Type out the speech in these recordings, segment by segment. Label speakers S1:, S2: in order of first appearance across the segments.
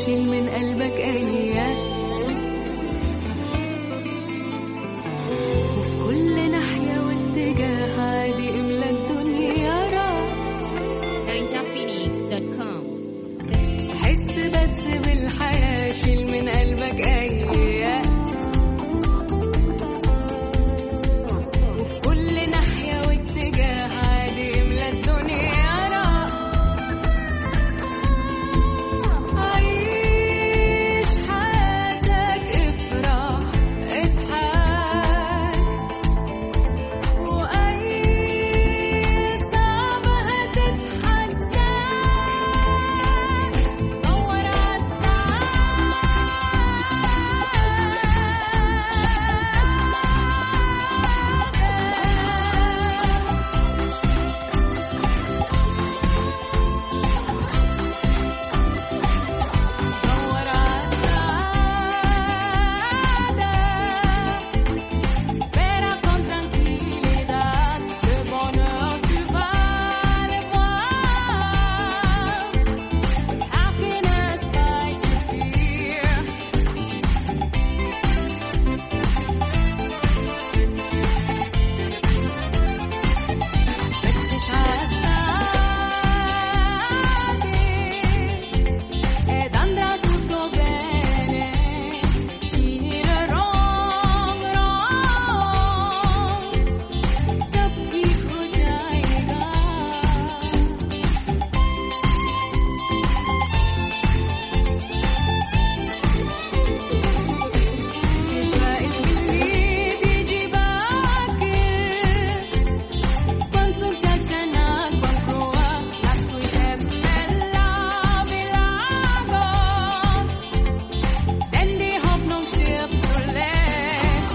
S1: شيل من قلبك أي يأس وفي كل ناحية واتجاه عادي املى الدنيا راس
S2: NinjaPhoenix.com.
S1: حس بس بالحياة شيل من قلبك أي يأس وفي كل ناحية واتجاه عادي املى الدنيا راس عيش حياتك افرح اضحك وأي صعبة هتتحداك دور عالسعادة دور عالسعادة Espera con tranquilidad, le bonheur tu vas le voir. With happiness fight your fear. فتش عالسعادة ed andrà tutto bene. Tira wrong, wrong. सब ठीक हो जाएगा الفائل باللي بيجي باكر Con successiona con prova la cui bella milagros Denn die Hoffnung stirbt zuletzt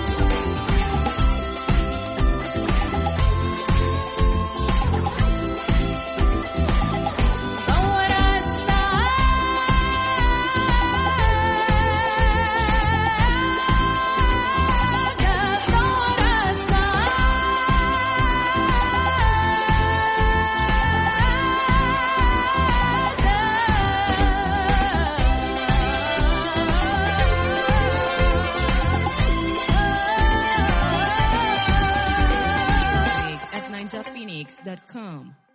S1: دور السعادة دور
S2: At NinjaPhoenix.com.